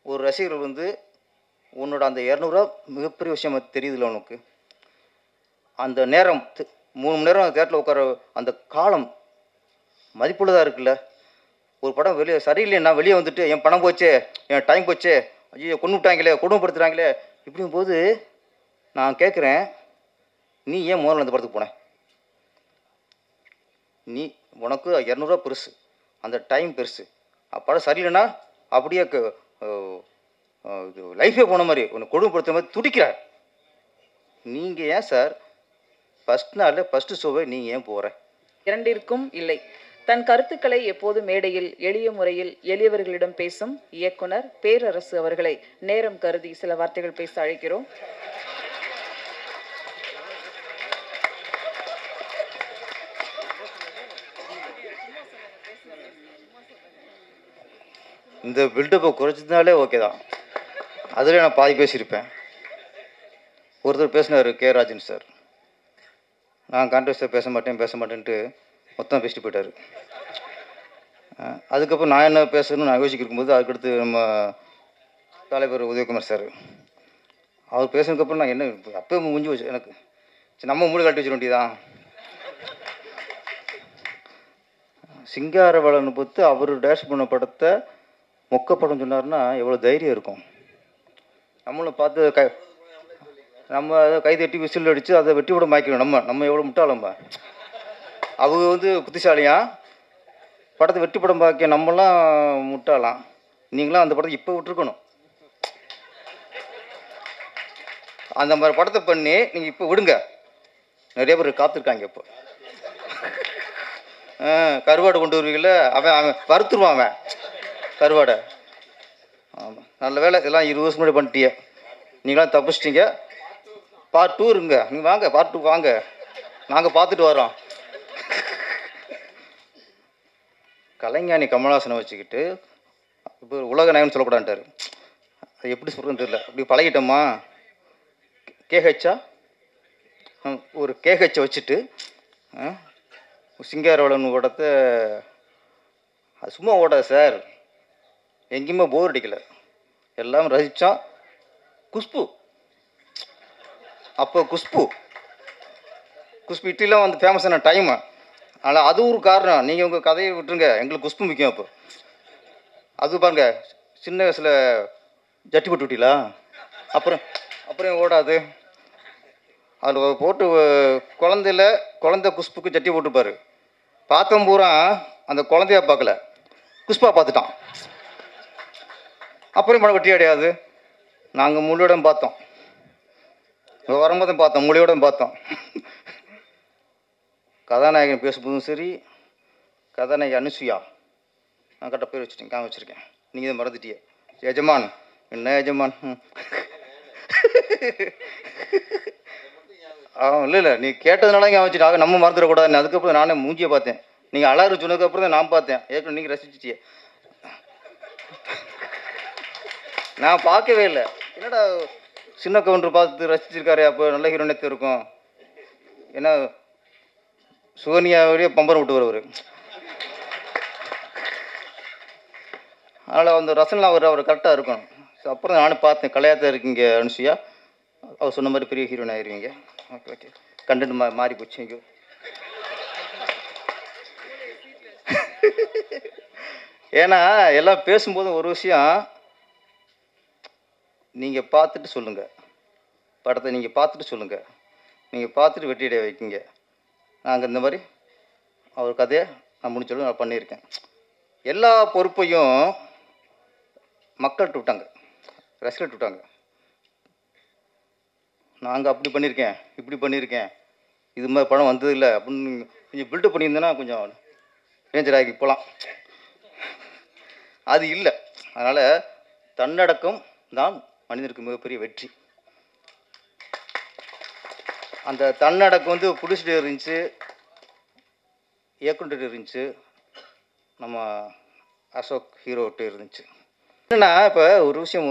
ஒரு ரசிகர்கள் வந்து உன்னோட அந்த இரநூறுவா மிகப்பெரிய விஷயம் தெரியுதுல்ல உனக்கு அந்த நேரம் தி- மூணு மணி நேரம் தேட்டரில் உட்கார அந்த காலம் மதிப்புள்ளதாக இருக்குல்ல ஒரு படம் வெளியே சரியில்லைன்னா வெளியே வந்துட்டு என் பணம் போச்சே என் டைம் போச்சே ஐயோ கொண்டு விட்டாங்களே கொடுமைப்படுத்துகிறாங்களே இப்படியும் போது நான் கேட்குறேன் நீ ஏன் முதல்ல அந்த படத்துக்கு போன நீ உனக்கு இரநூறுவா பெருசு அந்த டைம் பெருசு அ- படம் சரியில்லைன்னா அப்படியே க- அஹ், அஹ், இது லைஃபே போன மாதிரி உன்னை கொடுமைப்படுத்துற மாதிரி துடிக்கிற நீங்கள் ஏன் சார் ஃபஸ்ட் நாளில் ஃபஸ்ட்டு ஷோவை நீங்கள் ஏன் போகிற இரண்டிற்கும் இல்லை தன் கருத்துக்களை எப்போது மேடையில் எளிய முறையில் எளியவர்களிடம் பேசும் இயக்குனர் பேரரசு அவர்களை நேரம் கருதி சில வார்த்தைகள் பேச அழைக்கிறோம் இந்த பில்டப்பை குறைச்சதுனாலே ஓகே தான் அதில் நான் பாதி பேசியிருப்பேன் ஒருத்தர் பேசினார் கே ராஜன் சார் நான் கான்ட்ரவர்ஸியாக பேச மாட்டேன் பேச மாட்டேன்ட்டு மொத்தம் பேசிட்டு போயிட்டார் அஹ் அதுக்கப்புறம் நான் என்ன பேசணும்னு நான் யோசிக்க இருக்கும்போது அதுக்கடுத்து நம்ம தலைவர் உதயகுமார் சார் அவர் பேசுனதுக்கப்புறம் நான் என்ன அப்பவே முடிஞ்சு போச்சு எனக்கு சரி நம்ம மூளை கட்டி வச்சிட வேண்டியதான் சிங்காரவளனை பொறுத்து அவர் டேஷ் பண்ண படத்தை மொக்க படம் சொன்னார்னா எவ்வளோ தைரியம் இருக்கும் நம்மளும் பார்த்து க நம்ம அதை கை தட்டி விசில் அடித்து அதை வெட்டி விட மாய்க்கணும் நம்ம நம்ம எவ்வளோ முட்டாளம்ப அவங்க வந்து புத்திசாலியா படத்தை வெட்டி படம் பார்க்க நம்மலாம் முட்டாளாம் நீங்களாம் அந்த படத்தை இப்போ விட்டுருக்கணும் அந்த மாதிரி படத்தை பண்ணி நீங்கள் இப்போ விடுங்க நிறைய பேர் காத்திருக்காங்க இப்போ ஆ, கருவாடு கொண்டு வருவீங்கள்ல அவன் அவன் வறுத்துருவான் அவன் கருவாடை ஆமாம் நல்ல வேலை இதெல்லாம் இருபது வருஷம் முன்னாடி பண்ணிட்டிய நீங்களாம் தப்பிச்சிட்டீங்க பார்ட் டூ இருங்க நீங்கள் வாங்க பார்ட் டூ வாங்க நாங்கள் பார்த்துட்டு வரோம் கலைஞானி கமலஹாசனை வச்சுக்கிட்டு இப்போ உலக நாயகன் சொல்லக்கூடாதுன்ட்டார் அது எப்படி சொல்கிறதுன்னு தெரியல அப்படி பழகிட்டோமா கேஹெச்சா ஒரு கேஹெச்சை வச்சுட்டு ஆ, சிங்காரவளன் படத்தை அது சும்மா ஓடாது சார் எங்கேயுமே போர் அடிக்கல எல்லாம் ரசித்தோம் குஷ்பு அப்போ குஷ்பு குஷ்பு இட்லிலாம் வந்து ஃபேமஸான டைமு ஆனால் அது ஒரு காரணம் நீங்கள் உங்கள் கதையை விட்டுருங்க எங்களுக்கு குஷ்பு முக்கியம் அப்போ அது பாருங்க சின்ன வயசில் ஜட்டி போட்டு விட்டீங்களா அப்புறம் அப்புறம் ஏன் ஓடாது அதில் போட்டு அஹ், குழந்தையில குழந்தை குஷ்புக்கு ஜட்டி போட்டுப்பாரு பார்த்தவன் பூரா அந்த குழந்தைய பார்க்கல குஷ்பா பார்த்துட்டான் அப்புறம் படம் வெட்டி அடையாது நாங்கள் முள்ளியோட பார்த்தோம் இங்க வரும்போதும் பார்த்தோம் மொழியோட பார்த்தோம் கதாநாயகன் பேசும்போதும் சரி கதாநாயகி அனுசுயா நான் கரெக்டாக பேர் வச்சுட்டேன் காம வச்சுருக்கேன் நீங்கள் இதை மறந்துட்டியே எஜமான் என்ன எஜமான் ம். ஆ இல்லை இல்லை நீ கேட்டதுனால ஞாபகம் வச்சுட்டு நம்ம மறந்துடக்கூடாது அதுக்கப்புறம் நானே மூஞ்சியை பார்த்தேன் நீங்கள் அழகு சொன்னதுக்கப்புறம் தான் நான் பார்த்தேன் ஏற்கனவே நீங்கள் ரசிச்சிட்டியே நான் பார்க்கவே இல்லை என்னடா சின்ன கவுண்டர் பார்த்து ரசிச்சிருக்காரு அப்போ நல்ல ஹீரோனத்து இருக்கும் ஏன்னா சுகன்யாவோடய பம்பரம் விட்டு வருவார் அதனால் அந்த ரசனை அவர் அவர் கரெக்டாக இருக்கணும் ஸோ அப்புறம் நானும் பார்த்தேன் கலையாத்தான் இருக்கீங்க அனுசுயா அவர் சொன்ன மாதிரி பெரிய ஹீரோயின் ஆயிருவீங்க ஓகே ஓகே கண்டென்ட் மா மாறி போச்சு இங்கே ஏன்னா எல்லாம் பேசும்போது ஒரு விஷயம் நீங்கள் பார்த்துட்டு சொல்லுங்கள் படத்தை நீங்கள் பார்த்துட்டு சொல்லுங்கள் நீங்கள் பார்த்துட்டு வெட்டிட வைக்கிங்க நாங்கள் இந்த மாதிரி அவர் கதையை நான் முடிஞ்சளவு நான் பண்ணியிருக்கேன் எல்லா பொறுப்பையும் மக்கள்கிட்ட விட்டாங்க ரசிகர்கிட்ட விட்டாங்க நாங்கள் அப்படி பண்ணியிருக்கேன் இப்படி பண்ணியிருக்கேன் இது மாதிரி படம் வந்ததில்லை அப்படின்னு கொஞ்சம் பில்டப் பண்ணியிருந்தேன்னா கொஞ்சம் ரேஞ்சர் ஆகி போகலாம் அது இல்லை அதனால் தன்னடக்கம் தான் மனிதனுக்கு மிகப்பெரிய வெற்றி அந்த தன்னடக்கம் வந்து புடிச்சிட்டு இருந்துச்சு இயக்குனர் இருந்துச்சு நம்ம அசோக் ஹீரோட்டு இருந்துச்சு என்னன்னா இப்போ ஒரு விஷயம்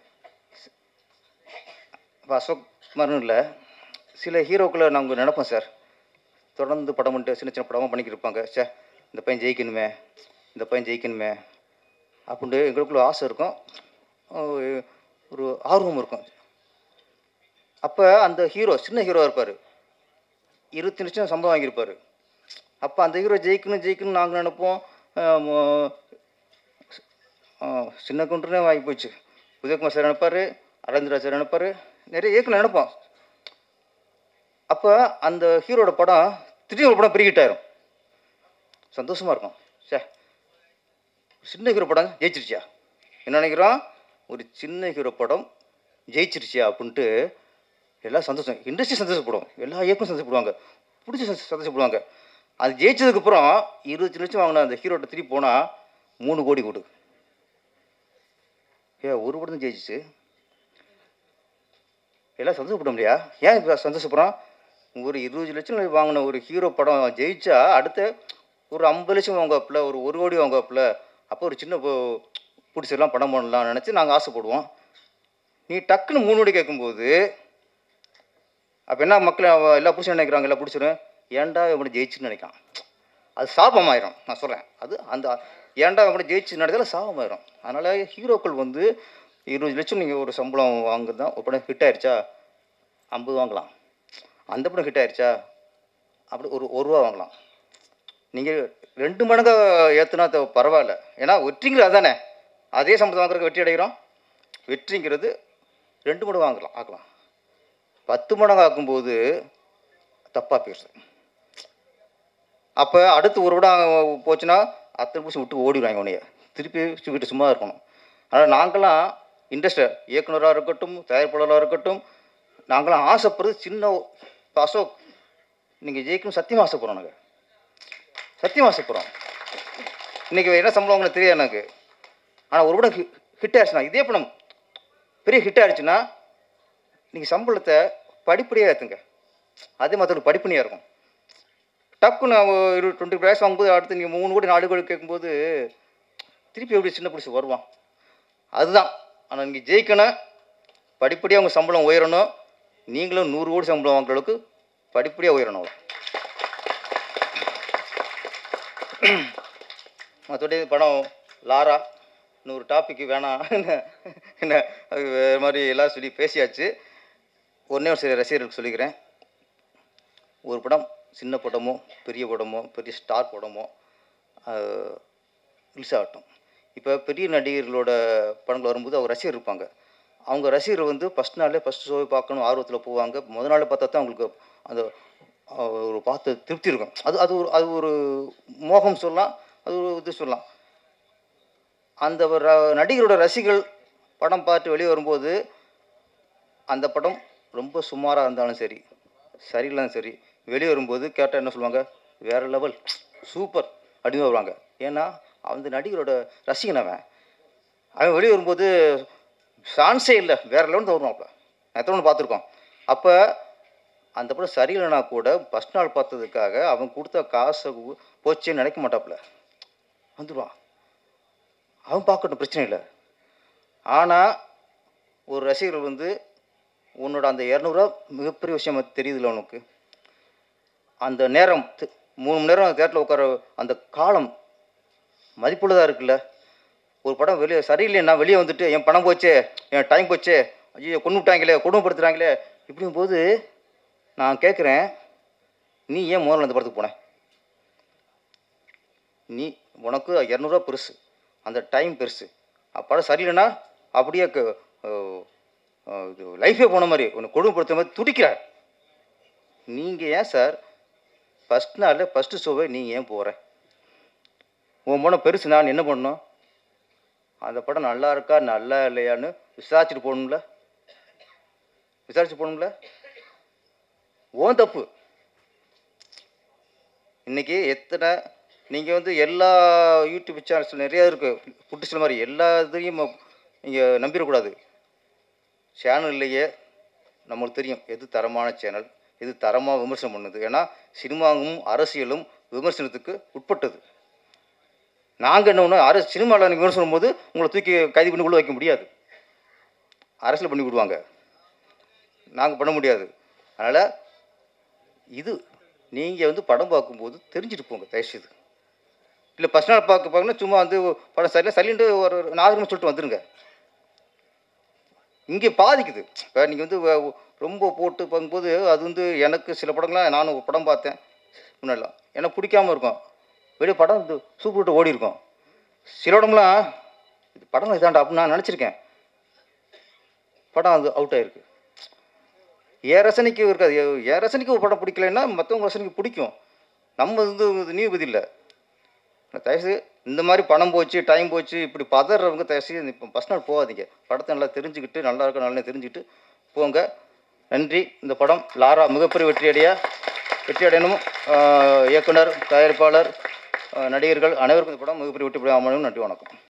இப்போ அசோக் குமார்னு இல்லை சில ஹீரோக்களை நாங்கள் நினைப்போம் சார் தொடர்ந்து படம் பண்ணிட்டு சின்ன சின்ன படமாக பண்ணிக்கிட்டு இருப்பாங்க சே இந்த பையன் ஜெயிக்கணுமே இந்த பையன் ஜெயிக்கணுமே அப்படின்ட்டு எங்களுக்குள்ள ஆசை இருக்கும் அஹ், ஒரு ஆர்வம் இருக்கும் அப்போ அந்த ஹீரோ சின்ன ஹீரோவாக இருப்பார் இருபத்தி லட்சம் சம்பளம் வாங்கியிருப்பார் அப்போ அந்த ஹீரோ ஜெயிக்கணும் ஜெயிக்கணும் நாங்கள் நினைப்போம் அஹ், மோ- அஹ், சின்ன கவுண்டர்னே வாங்கி போச்சு உதயகுமார் சார் நினைப்பார் அரவிந்தராஜ் சார் நினைப்பார் நிறைய இயக்குனர் நினைப்போம் அப்போ அந்த ஹீரோட படம் திடீர்னு ஒரு படம் பெரிய hit ஆயிரும் சந்தோஷமாக இருக்கும் சே சின்ன ஹீரோ படம் ஜெயிச்சிருச்சியா என்ன நினைக்கிறோம் ஒரு சின்ன ஹீரோ படம் ஜெயிச்சிருச்சியா அப்படின்ட்டு எல்லாம் சந்தோஷம் இண்டஸ்ட்ரி சந்தோஷப்படும் எல்லா இயக்கம் சந்தோஷப்படுவாங்க பிடிச்சி சந்தோஷ- சந்தோஷப்படுவாங்க அது ஜெயிச்சதுக்கப்புறம் இருபத்தி லட்சம் வாங்கின அந்த ஹீரோட்ட திருப்பி போனால் மூணு கோடி கொடு ஏ ஒரு படம் தான் ஜெயிச்சிச்சு எல்லாம் சந்தோஷப்பட முடியா ஏன் இப்போ சந்தோஷப்படுறோம் ஒரு இருபது லட்சம் வாங்கின ஒரு ஹீரோ படம் ஜெயிச்சா அடுத்து ஒரு ஐம்பது லட்சம் வாங்குவாப்புல ஒரு ஒரு கோடி வாங்குவாப்புல அப்போ ஒரு சின்ன பொ- பிடிச்சிடலாம் படம் பண்ணலாம் நினச்சி நாங்கள் ஆசைப்படுவோம் நீ டக்குன்னு மூணு கோடி கேட்கும்போது அப்போ என்ன மக்கள் அவ- எல்லாம் பிடிச்சி நினைக்கிறாங்க எல்லாம் பிடிச்சிடும் ஏன்டா இவன் ஜெயிச்சுன்னு நினைக்கான் அது சாபமாயிரும் நான் சொல்கிறேன் அது அந்த ஏன்டா இவன் ஜெயிச்சு நடந்தால சாபமாயிரும் அதனால் ஹீரோக்கள் வந்து இருபது லட்சம் நீங்கள் ஒரு சம்பளம் வாங்குறது தான் ஒரு படம் ஹிட் ஆயிடுச்சா ஐம்பது வாங்கலாம் அந்த படம் ஹிட் ஆயிடுச்சா அப்படி ஒரு ஒரு ரூபா வாங்கலாம் நீங்கள் ரெண்டு மடங்கு ஏற்றுனா பரவாயில்ல ஏன்னா வெற்றிங்கிறது அதானே அதே சம்பளம் வாங்குறதுக்கு வெற்றி அடைகிறோம் வெற்றிங்கிறது ரெண்டு மடங்கு வாங்கலாம் ஆக்கலாம் பத்து மடங்கு ஆக்கும்போது தப்பாக பேசுது அப்போ அடுத்து ஒரு விடம் போச்சுன்னா அத்தனை பிடிச்சி விட்டு ஓடிடுவாங்க உன்னைய திருப்பி வீட்டு சும்மா இருக்கணும் அதனால் நாங்களாம் இண்டஸ்ட்ரி இயக்குனராக இருக்கட்டும் தயாரிப்பாளராக இருக்கட்டும் நாங்களாம் ஆசைப்படுறது சின்ன இப்போ அசோக் நீங்கள் ஜெயிக்கணும் சத்தியமாக ஆசைப்படுறோம் நாங்கள் சத்தியமாக ஆசைப்படுறோம் இன்றைக்கி என்ன சம்பளம் உங்களுக்கு தெரியாது எனக்கு ஆனால் ஒரு படம் ஹிட் ஆயிடுச்சுன்னா இதே படம் பெரிய ஹிட் ஆயிடுச்சுன்னா நீங்கள் சம்பளத்தை படிப்படியாக ஏற்றுங்க அதே மாதிரி படிப்படியாக இருக்கும் டக்குன்னு ஒரு டுவெண்ட்டி ப்ரைஸ் வாங்கும்போது அடுத்து நீங்கள் மூணு கோடி நாலு கோடி கேட்கும்போது திருப்பி எப்படி சின்ன பிடிச்சி வருவான் அதுதான் ஆனால் நீங்கள் ஜெயிக்கணும் படிப்படியாக உங்கள் சம்பளம் உயரணும் நீங்களும் நூறு கோடி சம்பளம் வாங்குற அளவுக்கு படிப்படியாக உயரணும் அவ்வளோ. மற்றபடி படம் லாரா இன்னொரு டாபிக் வேணாம் என்ன அது வேறு மாதிரி எல்லாம் சொல்லி பேசியாச்சு ஒன்றே ஒரு சில ரசிகர்களுக்கு சொல்லிக்கிறேன் ஒரு படம் சின்ன படமோ பெரிய படமோ பெரிய ஸ்டார் படமோ ரிலீஸ் ஆகட்டும் இப்போ பெரிய நடிகர்களோட படங்கள் வரும்போது அவங்க ரசிகர் இருப்பாங்க அவங்க ரசிகர் வந்து ஃபஸ்ட் நாளே ஃபஸ்ட் ஷோவை பார்க்கணும் ஆர்வத்தில் போவாங்க முத நாள் பார்த்தா தான் அவங்களுக்கு அந்த அஹ், ஒரு பார்த்து திருப்தி இருக்கும் அது அது ஒரு அது ஒரு மோகம் சொல்லலாம் அது ஒரு இது சொல்லலாம் அந்த ஒரு ர- நடிகரோட ரசிகர்கள் படம் பார்த்து வெளியே வரும்போது அந்த படம் ரொம்ப சுமாராக இருந்தாலும் சரி சரியில்லைனாலும் சரி வெளியே வரும்போது கேட்டால் என்ன சொல்லுவாங்க வேற லெவல் சூப்பர் அப்படின்னு வருவாங்க ஏன்னா அந்த நடிகரோட ரசிகன் அவன் அவன் வெளியே வரும்போது சான்ஸே இல்லை வேற லெவல் தான் வருவான் அப்போ எத்தனை ஒன்று பார்த்துருக்கோம் அப்போ அந்த படம் சரியில்லைனா கூட ஃபஸ்ட் நாள் பார்த்ததுக்காக அவன் கொடுத்த காசை கு- போச்சேன்னு நினைக்க மாட்டாப்புல வந்துடுவான் அவன் பார்க்கட்டும் பிரச்சனை இல்லை ஆனால் ஒரு ரசிகர் வந்து உன்னோட அந்த இரநூறுவா மிகப்பெரிய விஷயமா தெரியுதுல்ல உனக்கு அந்த நேரம் தி- மூணு மணி நேரம் தேட்டரில் உட்கார அந்த காலம் மதிப்புள்ளதாக இருக்குல்ல ஒரு படம் வெளியே சரியில்லைன்னா வெளியே வந்துட்டு என் பணம் போச்சே என் டைம் போச்சே ஐயோ கொண்டு விட்டாங்களே கொடுமைப்படுத்துகிறாங்களே இப்படியும் போது நான் கேட்குறேன் நீ ஏன் முதல்ல அந்த படத்துக்கு போன நீ உனக்கு இரநூறுவா பெருசு அந்த டைம் பெருசு அ, படம் சரியில்லைன்னா அப்படியே க- அஹ், அஹ், இது லைஃபே போன மாதிரி உன்னை கொடுமைப்படுத்த மாதிரி துடிக்கிற நீங்கள் ஏன் சார் ஃபஸ்ட் நாளில் ஃபஸ்ட்டு ஷோவை நீங்கள் ஏன் போகிற உன் படம் பெருசு நான் என்ன பண்ணணும் அந்த படம் நல்லா இருக்கா நல்லா இல்லையான்னு விசாரிச்சுட்டு போகணும்ல விசாரிச்சு போகணும்ல ஓன் தப்பு இன்னைக்கு எத்தனை நீங்கள் வந்து எல்லா யூடியூப் சேனல்ஸ் நிறையா இருக்குது புட்டுசில மாதிரி எல்லா இதையும் நீங்கள் நம்பிடக்கூடாது சேனல்லையே நம்மளுக்கு தெரியும் எது தரமான சேனல் எது தரமாக விமர்சனம் பண்ணுது ஏன்னா சினிமாவும் அரசியலும் விமர்சனத்துக்கு உட்பட்டது நாங்கள் என்ன ஒன்று அரசு சினிமாவில் நீங்கள் விமர்சனம் போது உங்களை தூக்கி கைது பண்ணி உள்ள வைக்க முடியாது அரசியல் பண்ணி விடுவாங்க நாங்கள் பண்ண முடியாது அதனால் இது நீங்கள் வந்து படம் பார்க்கும்போது தெரிஞ்சுட்டு போங்க தயவுசெய்து இல்லை ஃபஸ்ட் நாள் பார்க்க பார்க்கணும் சும்மா வந்து படம் சரியில்லை சரின்ட்டு ஒரு நாகரிகம் சொல்லிட்டு வந்துடுங்க இங்கே பாதிக்குது இப்போ நீங்கள் வந்து வ- ரொம்ப போட்டு பார்க்கும்போது அது வந்து எனக்கு சில படங்கள்லாம் நானும் ஒரு படம் பார்த்தேன் முன்னெல்லாம் எனக்கு பிடிக்காம இருக்கும் வெளியே படம் வந்து சூப்பர் விட்டு ஓடி இருக்கும் சில இடம்லாம் இது படம் இதாண்டா அப்படின்னு நான் நினச்சிருக்கேன் படம் அது அவுட் ஆயிருக்கு என் ரசனைக்கு இருக்காது எ- என் ரசனைக்கு ஒரு படம் பிடிக்கலைன்னா மற்றவங்க ரசனைக்கு பிடிக்கும் நம்ம வந்து இது நீதிபதி இல்லை தயவுசெய்து இந்த மாதிரி பணம் போச்சு டைம் போச்சு இப்படி பதறவங்க தயவுசெய்து இப்போ ஃபஸ்ட் நாள் போகாதீங்க படத்தை நல்லா தெரிஞ்சுக்கிட்டு நல்லா இருக்க நல்லா தெரிஞ்சுக்கிட்டு போங்க நன்றி இந்த படம் லாரா மிகப்பெரிய வெற்றியடைய வெற்றியடையணும் ஆஹ் இயக்குனர் தயாரிப்பாளர் ஆஹ் நடிகர்கள் அனைவருக்கும் இந்த படம் மிகப்பெரிய வெற்றி அமையணும் நன்றி வணக்கம்